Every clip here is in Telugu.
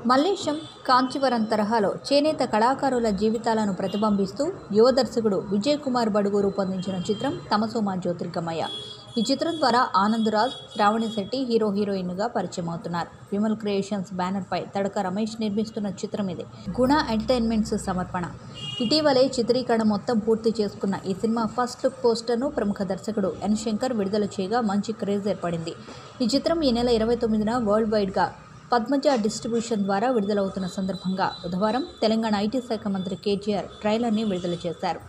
మల్లేశం కాంచీవరం తరహాలో చేనేత కళాకారుల జీవితాలను ప్రతిబింబిస్తూ యువ దర్శకుడు విజయ్ కుమార్ బడుగు రూపొందించిన చిత్రం తమసోమా జ్యోతిర్గమయ్య ఈ చిత్రం ద్వారా ఆనందరాజ్ శ్రావణి శెట్టి హీరో హీరోయిన్గా పరిచయం అవుతున్నారు విమల్ క్రియేషన్స్ బ్యానర్పై తడక రమేష్ నిర్మిస్తున్న చిత్రం ఇది గుణ ఎంటర్టైన్మెంట్స్ సమర్పణ ఇటీవలే చిత్రీకరణ మొత్తం పూర్తి చేసుకున్న ఈ సినిమా ఫస్ట్ లుక్ పోస్టర్ను ప్రముఖ దర్శకుడు ఎన్ శంకర్ విడుదల చేయగా మంచి క్రేజ్ ఏర్పడింది ఈ చిత్రం ఈ నెల ఇరవై తొమ్మిదిన వరల్డ్ వైడ్గా పద్మజ డిస్ట్రిబ్యూషన్ ద్వారా విడుదలవుతున్న సందర్భంగా బుధవారం తెలంగాణ ఐటీ శాఖ మంత్రి కేటీఆర్ ట్రైలర్ని విడుదల చేశారు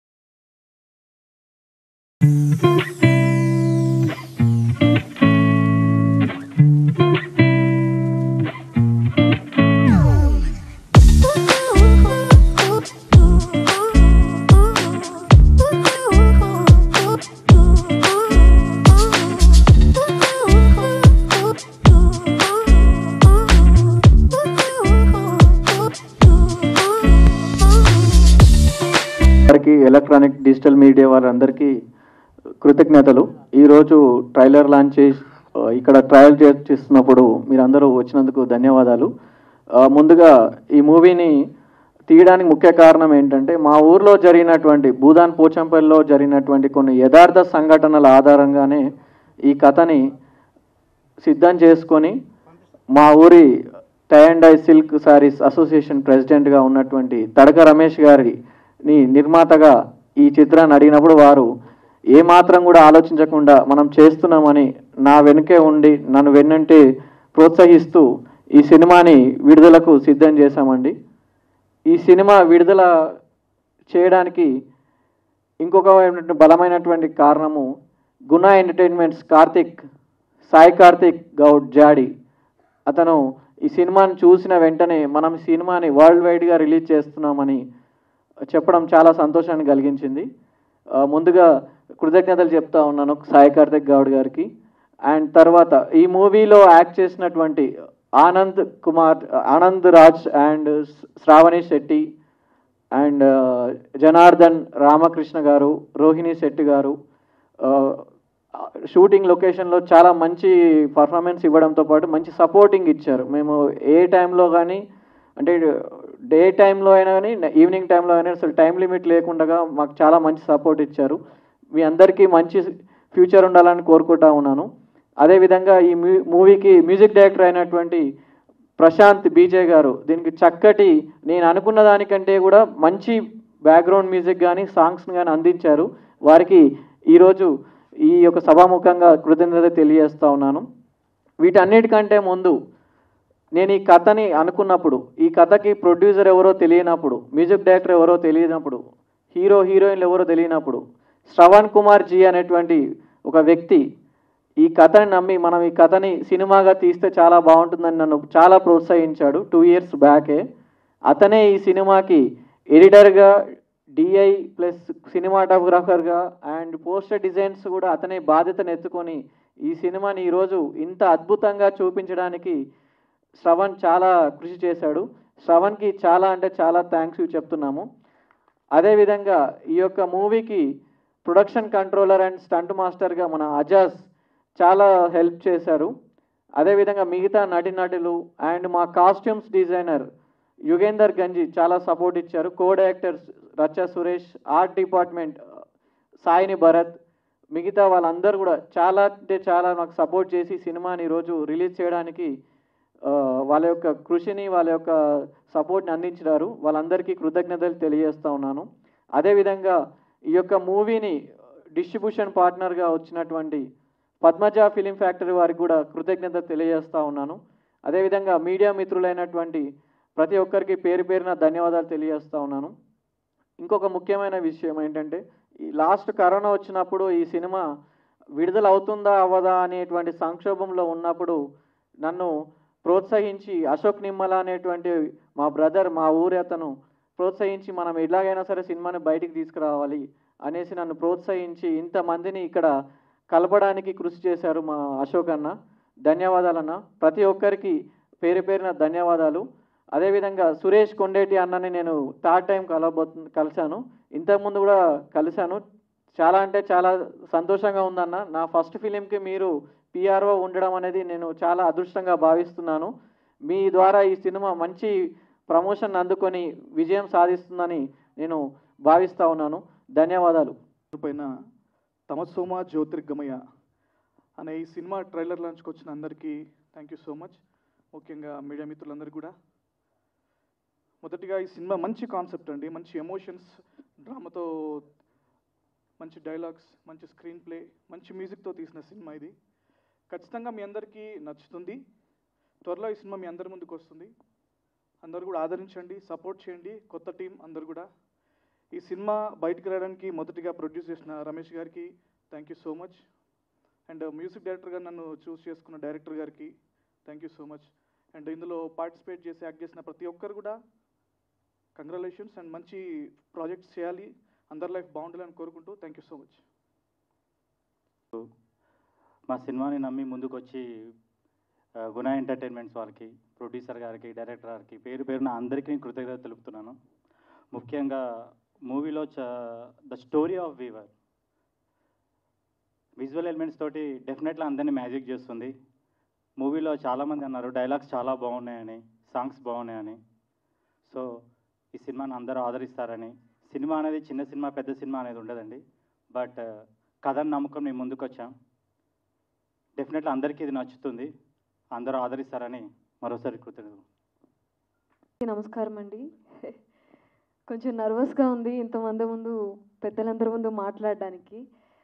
వారికి ఎలక్ట్రానిక్ డిజిటల్ మీడియా వారందరికీ కృతజ్ఞతలు ఈరోజు ట్రైలర్ లాంచ్ చేసి ఆ, ఇక్కడ ట్రయల్ చేస్తున్నప్పుడు మీరందరూ వచ్చినందుకు ధన్యవాదాలు ఆ, ముందుగా ఈ మూవీని తీయడానికి ముఖ్య కారణం ఏంటంటే మా ఊర్లో జరిగినటువంటి భూదాన్ పోచంపల్లిలో జరిగినటువంటి కొన్ని యథార్థ సంఘటనల ఆధారంగానే ఈ కథని సిద్ధం చేసుకొని మా ఊరి tie and I silk saris association ప్రెసిడెంట్గా ఉన్నటువంటి తడక రమేష్ గారిని నిర్మాతగా ఈ చిత్రాన్ని అడిగినప్పుడు వారు ఏమాత్రం కూడా ఆలోచించకుండా మనం చేస్తున్నామని నా వెనుకే ఉండి నన్ను వెన్నంటే ప్రోత్సహిస్తూ ఈ సినిమాని విడుదలకు సిద్ధం చేశామండి ఈ సినిమా విడుదల చేయడానికి ఇంకొక బలమైనటువంటి కారణము గుణ ఎంటర్టైన్మెంట్స్ కార్తిక్ సాయి కార్తిక్ గౌడ్ జాడి అతను ఈ సినిమాని చూసిన వెంటనే మనం ఈ సినిమాని వరల్డ్ వైడ్గా రిలీజ్ చేస్తున్నామని చెప్పడం చాలా సంతోషాన్ని కలిగించింది ఆ, ముందుగా కృతజ్ఞతలు చెప్తా ఉన్నాను సాయి కార్తిక్ గౌడ్ గారికి అండ్ తర్వాత ఈ మూవీలో యాక్ట్ చేసినటువంటి ఆనంద్ కుమార్ ఆనంద్ రాజ్ అండ్ శ్రావణి శెట్టి అండ్ జనార్దన్ రామకృష్ణ గారు రోహిణి శెట్టి గారు ఆ, షూటింగ్ లొకేషన్లో చాలా మంచి పర్ఫార్మెన్స్ ఇవ్వడంతో పాటు మంచి సపోర్టింగ్ ఇచ్చారు మేము ఏ టైంలో కానీ అంటే డే టైంలో అయినా కానీ ఈవినింగ్ టైంలో అయినా అసలు టైం లిమిట్ లేకుండా మాకు చాలా మంచి సపోర్ట్ ఇచ్చారు మీ అందరికీ మంచి ఫ్యూచర్ ఉండాలని కోరుకుంటా ఉన్నాను అదేవిధంగా ఈ మ్యూ మూవీకి మ్యూజిక్ డైరెక్టర్ అయినటువంటి ప్రశాంత్ బీజే గారు దీనికి చక్కటి నేను అనుకున్న దానికంటే కూడా మంచి బ్యాక్గ్రౌండ్ మ్యూజిక్ కానీ సాంగ్స్ కానీ అందించారు వారికి ఈరోజు ఈ యొక్క సభాముఖంగా కృతజ్ఞత తెలియజేస్తా ఉన్నాను వీటన్నిటికంటే ముందు నేను ఈ కథని అనుకున్నప్పుడు ఈ కథకి ప్రొడ్యూసర్ ఎవరో తెలియనప్పుడు మ్యూజిక్ డైరెక్టర్ ఎవరో తెలియనప్పుడు హీరో హీరోయిన్లు ఎవరో తెలియనప్పుడు శ్రవణ్ కుమార్ జీ అనేటువంటి ఒక వ్యక్తి ఈ కథని నమ్మి మనం ఈ కథని సినిమాగా తీస్తే చాలా బాగుంటుందని నన్ను చాలా ప్రోత్సహించాడు టూ ఇయర్స్ బ్యాకే అతనే ఈ సినిమాకి ఎడిటర్గా డిఐ ప్లస్ సినిమాటోగ్రాఫర్గా అండ్ పోస్టర్ డిజైన్స్ కూడా అతనే బాధ్యతను ఎత్తుకొని ఈ సినిమాని ఈరోజు ఇంత అద్భుతంగా చూపించడానికి శ్రవణ్ చాలా కృషి చేశాడు శ్రవణ్కి చాలా అంటే చాలా థ్యాంక్స్ చెప్తున్నాము అదేవిధంగా ఈ యొక్క మూవీకి ప్రొడక్షన్ కంట్రోలర్ అండ్ స్టంట్ మాస్టర్గా మన అజాజ్ చాలా హెల్ప్ చేశారు అదేవిధంగా మిగతా నటీనటులు అండ్ మా కాస్ట్యూమ్స్ డిజైనర్ యుగేందర్ గంజి చాలా సపోర్ట్ ఇచ్చారు కో డైరెక్టర్స్ రచ్చ సురేష్ ఆర్ట్ డిపార్ట్మెంట్ సాయిని భరత్ మిగతా వాళ్ళందరూ కూడా చాలా అంటే చాలా నాకు సపోర్ట్ చేసి సినిమాని ఈరోజు రిలీజ్ చేయడానికి ఆ, వాళ్ళ యొక్క కృషిని వాళ్ళ యొక్క సపోర్ట్ని అందించినారు వాళ్ళందరికీ కృతజ్ఞతలు తెలియజేస్తా ఉన్నాను అదేవిధంగా ఈ యొక్క మూవీని డిస్ట్రిబ్యూషన్ పార్ట్నర్గా వచ్చినటువంటి పద్మజ ఫిలిం ఫ్యాక్టరీ వారికి కూడా కృతజ్ఞత తెలియజేస్తా ఉన్నాను అదేవిధంగా మీడియా మిత్రులైనటువంటి ప్రతి ఒక్కరికి పేరు పేరున ధన్యవాదాలు తెలియజేస్తా ఉన్నాను ఇంకొక ముఖ్యమైన విషయం ఏంటంటే ఈ లాస్ట్ కరోనా వచ్చినప్పుడు ఈ సినిమా విడుదల అవుతుందా అవ్వదా అనేటువంటి సంక్షోభంలో ఉన్నప్పుడు నన్ను ప్రోత్సహించి అశోక్ నిమ్మల అనేటువంటి మా బ్రదర్ మా ఊరి అతను ప్రోత్సహించి మనం ఎలాగైనా సరే సినిమాని బయటికి తీసుకురావాలి అనేసి నన్ను ప్రోత్సహించి ఇంతమందిని ఇక్కడ కలపడానికి కృషి చేశారు మా అశోక్ అన్న ధన్యవాదాలన్న ప్రతి ఒక్కరికి పేరు పేరున ధన్యవాదాలు అదేవిధంగా సురేష్ కొండేటి అన్నని నేను థర్డ్ టైం కలబోతు కలిశాను ఇంతకుముందు కూడా కలిశాను చాలా అంటే చాలా సంతోషంగా ఉందన్న నా ఫస్ట్ ఫిలింకి మీరు పిఆర్ఓ ఉండడం అనేది నేను చాలా అదృష్టంగా భావిస్తున్నాను మీ ద్వారా ఈ సినిమా మంచి ప్రమోషన్ అందుకొని విజయం సాధిస్తుందని నేను భావిస్తా ఉన్నాను ధన్యవాదాలు పైన తమసోమ జ్యోతిర్గమయ అనే ఈ సినిమా ట్రైలర్ లాంచ్కి వచ్చిన అందరికీ థ్యాంక్ యూ సో మచ్ ముఖ్యంగా మీడియా మిత్రులందరికీ కూడా మొదటిగా ఈ సినిమా మంచి కాన్సెప్ట్ అండి మంచి ఎమోషన్స్ డ్రామాతో మంచి డైలాగ్స్ మంచి స్క్రీన్ ప్లే మంచి మ్యూజిక్తో తీసిన సినిమా ఇది ఖచ్చితంగా మీ అందరికీ నచ్చుతుంది త్వరలో ఈ సినిమా మీ అందరి ముందుకు వస్తుంది అందరూ కూడా ఆదరించండి సపోర్ట్ చేయండి కొత్త టీం అందరు కూడా ఈ సినిమా బయటకు రావడానికి మొదటిగా ప్రొడ్యూస్ చేసిన రమేష్ గారికి thank you so much and music డైరెక్టర్గా నన్ను చూస్ చేసుకున్న డైరెక్టర్ గారికి thank you so much and ఇందులో పార్టిసిపేట్ చేసి యాక్ట్ చేసిన ప్రతి ఒక్కరు కూడా కంగ్రాచులేషన్స్ అండ్ మంచి ప్రాజెక్ట్స్ చేయాలి అందరి లైఫ్ బాగుండాలని కోరుకుంటూ థ్యాంక్ యూ సో మచ్ మా సినిమాని నమ్మి ముందుకొచ్చి ఆ, గుణ ఎంటర్టైన్మెంట్స్ వాళ్ళకి ప్రొడ్యూసర్ గారికి డైరెక్టర్ గారికి పేరు పేరున అందరికీ నేను కృతజ్ఞత తెలుపుతున్నాను ముఖ్యంగా మూవీలో చ the story of weaver visual elements తోటి డెఫినెట్గా అందరినీ మ్యాజిక్ చేస్తుంది మూవీలో చాలామంది అన్నారు డైలాగ్స్ చాలా బాగున్నాయని సాంగ్స్ బాగున్నాయని సో ఈ సినిమాని అందరూ ఆదరిస్తారని సినిమా అనేది చిన్న సినిమా పెద్ద సినిమా అనేది ఉండదండి బట్ కథను నమ్మకం మేము ముందుకు వచ్చాం డెఫినెట్లీ అందరికీ ఇది నచ్చుతుంది అందరూ ఆదరిస్తారని మరోసారి కృతజ్ఞతలు నమస్కారం అండి కొంచెం నర్వస్గా ఉంది ఇంతమంది ముందు పెద్దలందరి ముందు మాట్లాడడానికి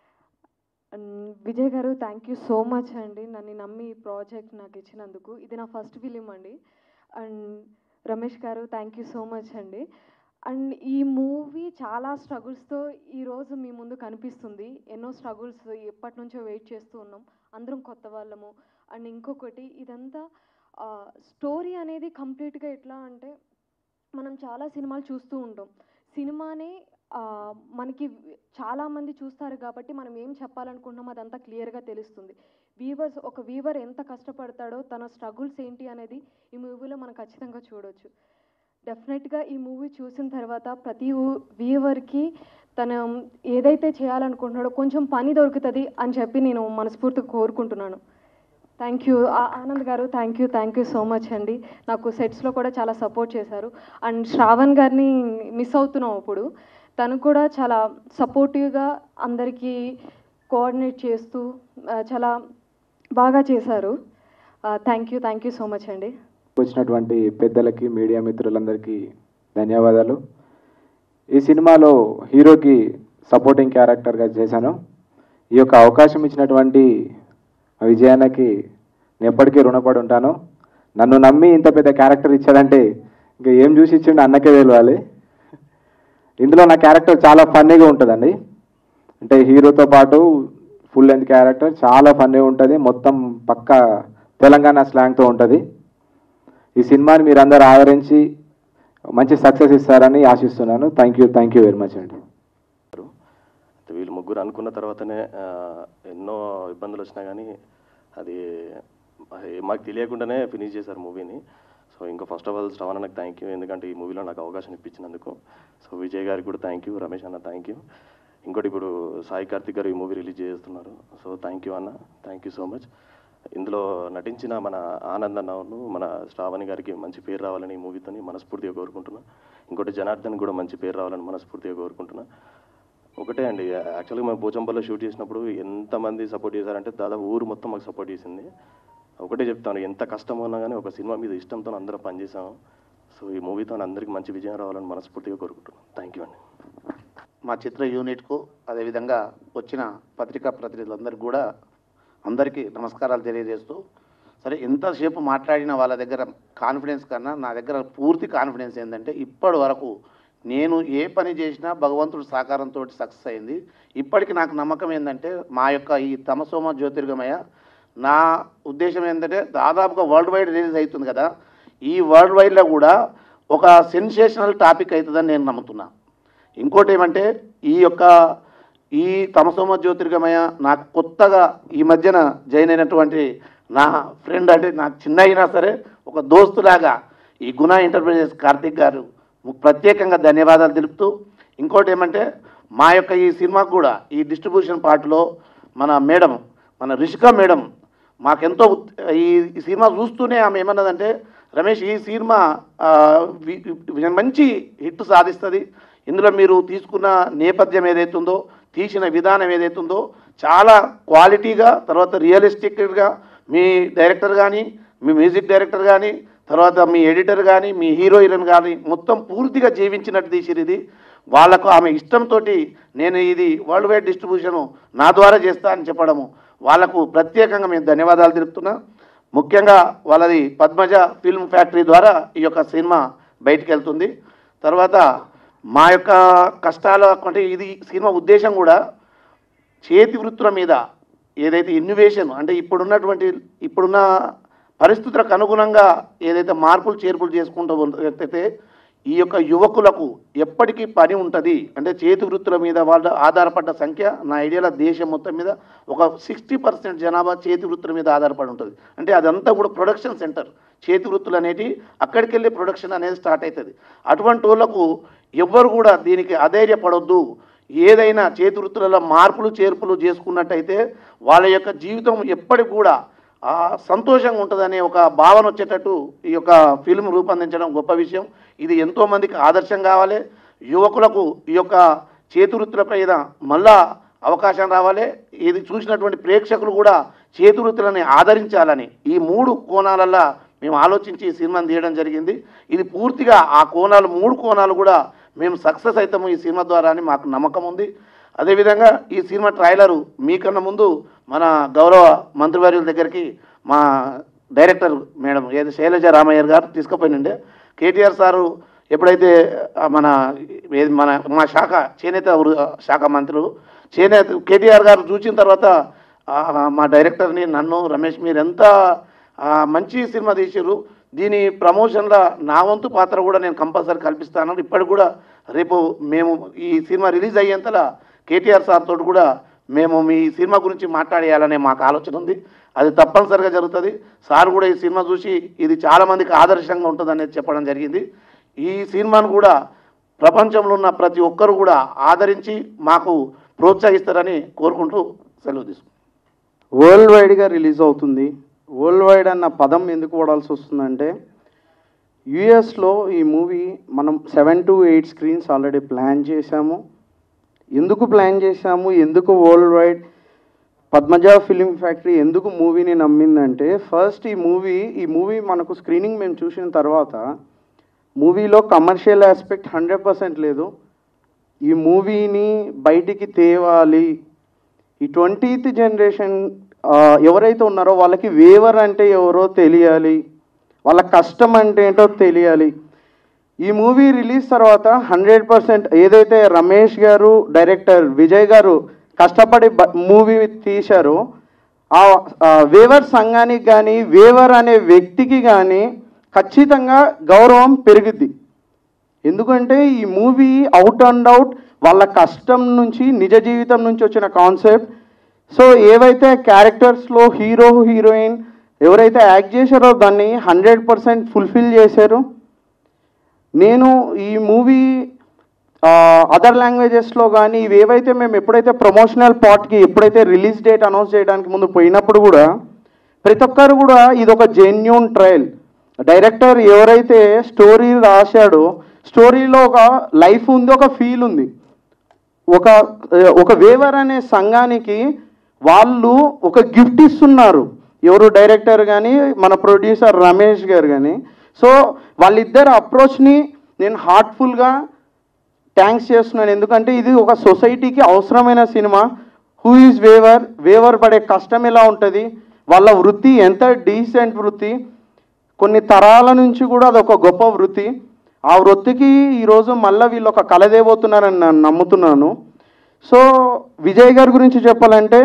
అండ్ విజయ్ గారు థ్యాంక్ యూ సో మచ్ అండి నన్ను నమ్మి ఈ ప్రాజెక్ట్ నాకు ఇచ్చినందుకు ఇది నా ఫస్ట్ ఫిలిం అండి అండ్ రమేష్ గారు థ్యాంక్ యూ సో మచ్ అండి అండ్ ఈ మూవీ చాలా స్ట్రగుల్స్తో ఈరోజు మీ ముందు కనిపిస్తుంది ఎన్నో స్ట్రగుల్స్ ఎప్పటి నుంచో వెయిట్ చేస్తూ ఉన్నాం అందరం కొత్త వాళ్ళము అండ్ ఇంకొకటి ఇదంతా స్టోరీ అనేది కంప్లీట్గా ఎట్లా అంటే మనం చాలా సినిమాలు చూస్తూ ఉంటాం సినిమానే ఆ, మనకి చాలామంది చూస్తారు కాబట్టి మనం ఏం చెప్పాలనుకుంటున్నామో అదంతా క్లియర్గా తెలుస్తుంది వీవర్స్ ఒక వీవర్ ఎంత కష్టపడతాడో తన స్ట్రగుల్స్ ఏంటి అనేది ఈ మూవీలో మనం ఖచ్చితంగా చూడొచ్చు డెఫినెట్గా ఈ మూవీ చూసిన తర్వాత ప్రతి వీవర్కి తన ఏదైతే చేయాలనుకుంటున్నాడో కొంచెం పని దొరుకుతుంది అని చెప్పి నేను మనస్ఫూర్తిగా కోరుకుంటున్నాను థ్యాంక్ యూ ఆనంద్ గారు thank you thank you so much అండి నాకు సెట్స్లో కూడా చాలా సపోర్ట్ చేశారు అండ్ శ్రావణ్ గారిని మిస్ అవుతున్నాం ఇప్పుడు తను కూడా చాలా సపోర్టివ్గా అందరికీ కోఆర్డినేట్ చేస్తూ ఆ, చాలా బాగా చేశారు thank you thank you so much అండి వచ్చినటువంటి పెద్దలకి మీడియా మిత్రులందరికీ ధన్యవాదాలు ఈ సినిమాలో హీరోకి సపోర్టింగ్ క్యారెక్టర్గా చేశాను ఈ యొక్క అవకాశం ఇచ్చినటువంటి విజయానికి నేను ఎప్పటికీ రుణపడి ఉంటాను నన్ను నమ్మి ఇంత పెద్ద క్యారెక్టర్ ఇచ్చాడంటే ఇంకా ఏం చూసి ఇచ్చిండు అన్నకే తెలియాలి ఇందులో నా క్యారెక్టర్ చాలా ఫన్నీగా ఉంటుందండి అంటే హీరోతో పాటు ఫుల్ లెంత్ క్యారెక్టర్ చాలా ఫన్నీగా ఉంటుంది మొత్తం పక్క తెలంగాణ స్లాంగ్తో ఉంటుంది ఈ సినిమాని మీరు అందరూ ఆదరించి మంచి సక్సెస్ ఇస్తారని ఆశిస్తున్నాను thank you thank you very much అండి వీళ్ళు ముగ్గురు అనుకున్న తర్వాతనే ఆ, ఎన్నో ఇబ్బందులు వచ్చినా కానీ అది అది మాకు తెలియకుండానే ఫినిష్ చేశారు మూవీని సో ఇంకా ఫస్ట్ ఆఫ్ ఆల్ శ్రవణ్ అన్నకు థ్యాంక్ యూ ఎందుకంటే ఈ మూవీలో నాకు అవకాశం ఇప్పించినందుకు సో విజయ్ గారికి కూడా థ్యాంక్ యూ రమేష్ అన్న థ్యాంక్ యూ ఇంకోటి ఇప్పుడు సాయి కార్తిక్ గారు ఈ మూవీ రిలీజ్ చేస్తున్నారు సో థ్యాంక్ యూ అన్న థ్యాంక్ యూ సో మచ్ ఇందులో నటించిన మన ఆనంద్ అన్నను మన శ్రావణి గారికి మంచి పేరు రావాలని ఈ మూవీతోని మనస్ఫూర్తిగా కోరుకుంటున్నా ఇంకోటి జనార్దన్ కూడా మంచి పేరు రావాలని మనస్ఫూర్తిగా కోరుకుంటున్నా ఒకటే అండి యాక్చువల్గా మేము పోచంపల్లిలో షూట్ చేసినప్పుడు ఎంతమంది సపోర్ట్ చేశారంటే దాదాపు ఊరు మొత్తం మాకు సపోర్ట్ చేసింది ఒకటే చెప్తాను ఎంత కష్టం ఉన్నా కానీ ఒక సినిమా మీద ఇష్టంతో అందరం పనిచేసాము సో ఈ మూవీతో అందరికీ మంచి విజయం రావాలని మనస్ఫూర్తిగా కోరుకుంటున్నాను థ్యాంక్ యూ అండి మా చిత్ర యూనిట్కు అదేవిధంగా వచ్చిన పత్రికా ప్రతినిధులందరికీ కూడా అందరికీ నమస్కారాలు తెలియజేస్తూ సరే ఎంతసేపు మాట్లాడిన వాళ్ళ దగ్గర కాన్ఫిడెన్స్ కన్నా నా దగ్గర పూర్తి కాన్ఫిడెన్స్ ఏంటంటే ఇప్పటి వరకు నేను ఏ పని చేసినా భగవంతుడి సహకారంతో సక్సెస్ అయింది ఇప్పటికి నాకు నమ్మకం ఏంటంటే మా యొక్క ఈ తమసోమ జ్యోతిర్గమయ నా ఉద్దేశం ఏంటంటే దాదాపుగా వరల్డ్ వైడ్ రిలీజ్ అవుతుంది కదా ఈ వరల్డ్ వైడ్లో కూడా ఒక సెన్సేషనల్ టాపిక్ అవుతుందని నేను నమ్ముతున్నా ఇంకోటి ఏమంటే ఈ యొక్క ఈ తమసోమ జ్యోతిర్గమయ నాకు కొత్తగా ఈ మధ్యన జాయిన్ అయినటువంటి నా ఫ్రెండ్ అంటే నాకు చిన్న అయినా సరే ఒక దోస్తులాగా ఈ గుణ ఎంటర్ప్రైజెస్ కార్తిక్ గారు ప్రత్యేకంగా ధన్యవాదాలు తెలుపుతూ ఇంకోటి ఏమంటే మా యొక్క ఈ సినిమాకు కూడా ఈ డిస్ట్రిబ్యూషన్ పార్ట్లో మన మేడం మన రిషిక మేడం మాకెంతో ఉత్- ఈ ఈ సినిమా చూస్తూనే ఆమె ఏమన్నదంటే రమేష్ ఈ సినిమా ఆ, వి- వి- మంచి హిట్ సాధిస్తుంది ఇందులో మీరు తీసుకున్న నేపథ్యం ఏదైతుందో తీసిన విధానం ఏదైతుందో చాలా క్వాలిటీగా తర్వాత రియలిస్టిక్గా మీ డైరెక్టర్ కానీ మీ మ్యూజిక్ డైరెక్టర్ కానీ తర్వాత మీ ఎడిటర్ కానీ మీ హీరో హీరోయిన్ కానీ మొత్తం పూర్తిగా జీవించినట్టు తీసిరు ఇది వాళ్ళకు ఆమె ఇష్టంతో నేను ఇది వరల్డ్ వైడ్ డిస్ట్రిబ్యూషను నా ద్వారా చేస్తా అని చెప్పడము వాళ్ళకు ప్రత్యేకంగా మేము ధన్యవాదాలు తెలుపుతున్నా ముఖ్యంగా వాళ్ళది పద్మజ ఫిల్మ్ ఫ్యాక్టరీ ద్వారా ఈ యొక్క సినిమా బయటికి వెళ్తుంది తర్వాత మా యొక్క కష్టాలు అంటే ఇది సినిమా ఉద్దేశం కూడా చేతి వృత్తుల మీద ఏదైతే ఇన్నోవేషన్ అంటే ఇప్పుడున్నటువంటి ఇప్పుడున్న పరిస్థితులకు అనుగుణంగా ఏదైతే మార్పులు చేర్పులు చేసుకుంటూ అయితే ఈ యొక్క యువకులకు ఎప్పటికీ పని ఉంటుంది అంటే చేతి వృత్తుల మీద వాళ్ళ ఆధారపడ్డ సంఖ్య నా ఐడియాల దేశం మొత్తం మీద ఒక సిక్స్టీ పర్సెంట్ జనాభా చేతి వృత్తుల మీద ఆధారపడి ఉంటుంది అంటే అదంతా కూడా ప్రొడక్షన్ సెంటర్ చేతి వృత్తులు అనేటి అక్కడికి వెళ్ళి ప్రొడక్షన్ అనేది స్టార్ట్ అవుతుంది అటువంటి వాళ్ళకు ఎవ్వరు కూడా దీనికి అధైర్యపడొద్దు ఏదైనా చేతి వృత్తులలో మార్పులు చేర్పులు చేసుకున్నట్టయితే వాళ్ళ యొక్క జీవితం ఎప్పటికి కూడా ఆ సంతోషంగా ఉంటుందనే ఒక భావన వచ్చేటట్టు ఈ యొక్క ఫిల్మ్ రూపొందించడం గొప్ప విషయం ఇది ఎంతోమందికి ఆదర్శం కావాలి యువకులకు ఈ యొక్క చేతి వృత్తులపై మళ్ళా అవకాశం రావాలి ఇది చూసినటువంటి ప్రేక్షకులు కూడా చేతి వృత్తులని ఆదరించాలని ఈ మూడు కోణాలల్లో మేము ఆలోచించి ఈ సినిమాని తీయడం జరిగింది ఇది పూర్తిగా ఆ కోణాలు మూడు కోణాలు కూడా మేము సక్సెస్ అవుతాము ఈ సినిమా ద్వారా అని మాకు నమ్మకం ఉంది అదేవిధంగా ఈ సినిమా ట్రైలరు మీకన్నా ముందు మన గౌరవ మంత్రివర్యుల దగ్గరికి మా డైరెక్టర్ మేడం ఏది శైలజ రామయ్య గారు తీసుకుపోయినండే కేటీఆర్ సారు ఎప్పుడైతే ఆ, మన ఏది మన మా శాఖ చేనేత వృ- శాఖ మంత్రులు చేనేత కేటీఆర్ గారు చూసిన తర్వాత ఆ, మా డైరెక్టర్ని నన్ను రమేష్ మీరు ఎంత ఆ, మంచి సినిమా తీసారు దీని ప్రమోషన్లో నా వంతు పాత్ర కూడా నేను కంపల్సరీ కల్పిస్తాను ఇప్పటికి కూడా రేపు మేము ఈ సినిమా రిలీజ్ అయ్యేంతలా కేటీఆర్ సార్ తోటి కూడా మేము మీ సినిమా గురించి మాట్లాడేయాలనే మాకు ఆలోచన ఉంది అది తప్పనిసరిగా జరుగుతుంది సార్ కూడా ఈ సినిమా చూసి ఇది చాలా మందికి ఆదర్శంగా ఉంటుంది అనేది చెప్పడం జరిగింది ఈ సినిమాను కూడా ప్రపంచంలో ఉన్న ప్రతి ఒక్కరు కూడా ఆదరించి మాకు ప్రోత్సహిస్తారని కోరుకుంటూ సెలవు తీసుకుంటాం వరల్డ్ వైడ్గా రిలీజ్ అవుతుంది వరల్డ్ వైడ్ అన్న పదం ఎందుకు వాడాల్సి వస్తుందంటే యుఎస్లో ఈ మూవీ మనం seven to eight screens already plan చేశాము ఎందుకు ప్లాన్ చేశాము ఎందుకు world wide Padmaja film factory ఎందుకు మూవీని నమ్మిందంటే ఫస్ట్ ఈ మూవీ ఈ మూవీ మనకు స్క్రీనింగ్ మేము చూసిన తర్వాత మూవీలో కమర్షియల్ ఆస్పెక్ట్ హండ్రెడ్ పర్సెంట్ లేదు ఈ మూవీని బయటికి తేవాలి ఈ ట్వంటీత్ జనరేషన్ ఎవరైతే ఉన్నారో వాళ్ళకి వేవర్ అంటే ఎవరో తెలియాలి వాళ్ళ కష్టం అంటే ఏంటో తెలియాలి ఈ మూవీ రిలీజ్ తర్వాత హండ్రెడ్ పర్సెంట్ ఏదైతే రమేష్ గారు డైరెక్టర్ విజయ్ గారు కష్టపడి మూవీ తీశారో ఆ ఆ వేవర్ సంఘానికి కానీ వేవర్ అనే వ్యక్తికి కానీ ఖచ్చితంగా గౌరవం పెరుగుద్ది ఎందుకంటే ఈ మూవీ అవుట్ అండ్ అవుట్ వాళ్ళ కష్టం నుంచి నిజ జీవితం నుంచి వచ్చిన కాన్సెప్ట్ సో ఏవైతే క్యారెక్టర్స్లో హీరో హీరోయిన్ ఎవరైతే యాక్ట్ చేశారో దాన్ని హండ్రెడ్ పర్సెంట్ ఫుల్ఫిల్ చేశారు నేను ఈ మూవీ అదర్ లాంగ్వేజెస్లో కానీ ఇవి ఏవైతే మేము ఎప్పుడైతే ప్రమోషనల్ పార్ట్కి ఎప్పుడైతే రిలీజ్ డేట్ అనౌన్స్ చేయడానికి ముందు పోయినప్పుడు కూడా ప్రతి ఒక్కరు కూడా ఇది ఒక జెన్యున్ ట్రయల్ డైరెక్టర్ ఎవరైతే స్టోరీ రాశాడో స్టోరీలో ఒక లైఫ్ ఉంది ఒక ఫీల్ ఉంది ఒక ఒక వేవర్ అనే సంఘానికి వాళ్ళు ఒక గిఫ్ట్ ఇస్తున్నారు ఎవరు డైరెక్టర్ కానీ మన ప్రొడ్యూసర్ రమేష్ గారు కానీ సో వాళ్ళిద్దరు అప్రోచ్ని నేను హార్ట్ఫుల్గా థ్యాంక్స్ చేస్తున్నాను ఎందుకంటే ఇది ఒక సొసైటీకి అవసరమైన సినిమా హూ ఈజ్ వేవర్ వేవర్ పడే కష్టం ఎలా ఉంటుంది వాళ్ళ వృత్తి ఎంత డీసెంట్ వృత్తి కొన్ని తరాల నుంచి కూడా అదొక గొప్ప వృత్తి ఆ వృత్తికి ఈరోజు మళ్ళీ వీళ్ళు ఒక కలదేబోతున్నారని నేను నమ్ముతున్నాను సో విజయ్ గారి గురించి చెప్పాలంటే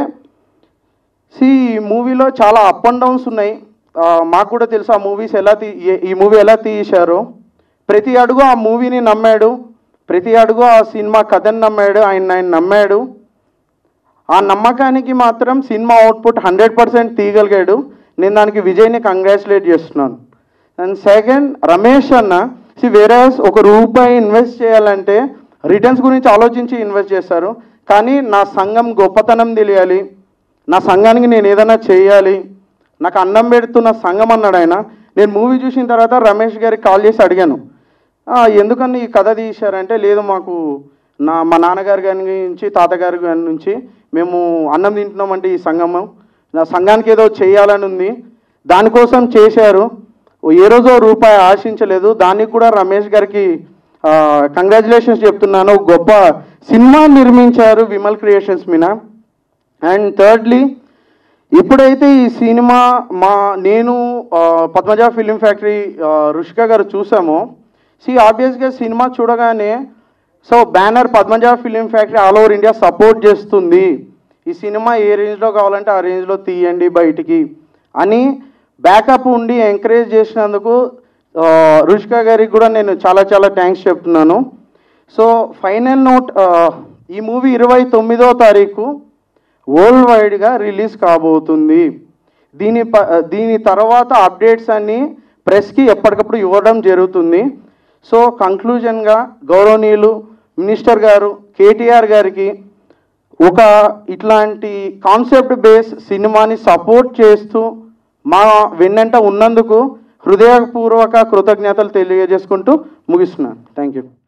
సి ఈ మూవీలో చాలా అప్ అండ్ డౌన్స్ ఉన్నాయి ఆ, మాకు కూడా తెలుసు ఆ మూవీస్ ఎలా తీ ఏ- ఈ మూవీ ఎలా తీశారో ప్రతి అడుగు ఆ మూవీని నమ్మాడు ప్రతి అడుగు ఆ సినిమా కథని నమ్మాడు ఆయన ఆయన నమ్మాడు ఆ నమ్మకానికి మాత్రం సినిమా అవుట్పుట్ హండ్రెడ్ పర్సెంట్ తీయగలిగాడు నేను దానికి విజయ్ని కంగ్రాచులేట్ చేస్తున్నాను అండ్ సెకండ్ రమేష్ అన్న సి వేరే ఒక రూపాయి ఇన్వెస్ట్ చేయాలంటే రిటర్న్స్ గురించి ఆలోచించి ఇన్వెస్ట్ చేస్తారు కానీ నా సంఘం గొప్పతనం తెలియాలి నా సంఘానికి నేను ఏదైనా చేయాలి నాకు అన్నం పెడుతున్న సంఘం అన్నాడు ఆయన నేను మూవీ చూసిన తర్వాత రమేష్ గారికి కాల్ చేసి అడిగాను "ఆ, ఎందుకని ఈ కథ తీశారంటే లేదు మాకు నా మా నాన్నగారి గారి నుంచి తాతగారి గారి నుంచి మేము అన్నం తింటున్నామంటే ఈ సంగమం నా సంఘానికి ఏదో చేయాలని ఉంది దానికోసం చేశారు ఏ రోజో రూపాయి ఆశించలేదు దానికి కూడా రమేష్ గారికి కంగ్రాచులేషన్స్ చెప్తున్నాను గొప్ప సినిమా నిర్మించారు విమల్ క్రియేషన్స్ మీద అండ్ థర్డ్లీ ఇప్పుడైతే ఈ సినిమా మా నేను ఆ, పద్మజ ఫిలిం ఫ్యాక్టరీ ఆ, రుషిక గారు చూసామో సి ఆబ్వియస్గా సినిమా చూడగానే so banner Padmaja film factory all over India support చేస్తుంది ఈ సినిమా ఏ రేంజ్లో కావాలంటే ఆ రేంజ్లో తీయండి బయటికి అని బ్యాకప్ ఉండి ఎంకరేజ్ చేసినందుకు ఆ, రుషిక గారికి కూడా నేను చాలా చాలా థ్యాంక్స్ చెప్తున్నాను సో ఫైనల్ నోట్ ఈ మూవీ ఇరవై తొమ్మిదో తారీఖు వరల్డ్ వైడ్గా రిలీజ్ కాబోతుంది దీని ప దీని తర్వాత అప్డేట్స్ అన్నీ ప్రెస్కి ఎప్పటికప్పుడు ఇవ్వడం జరుగుతుంది సో కంక్లూజన్గా గౌరవనీయులు మినిస్టర్ గారు కేటీఆర్ గారికి ఒక ఇట్లాంటి కాన్సెప్ట్ బేస్ సినిమాని సపోర్ట్ చేస్తూ మా వెన్నంట ఉన్నందుకు హృదయపూర్వక కృతజ్ఞతలు తెలియజేసుకుంటూ ముగిస్తున్నాను థ్యాంక్ యూ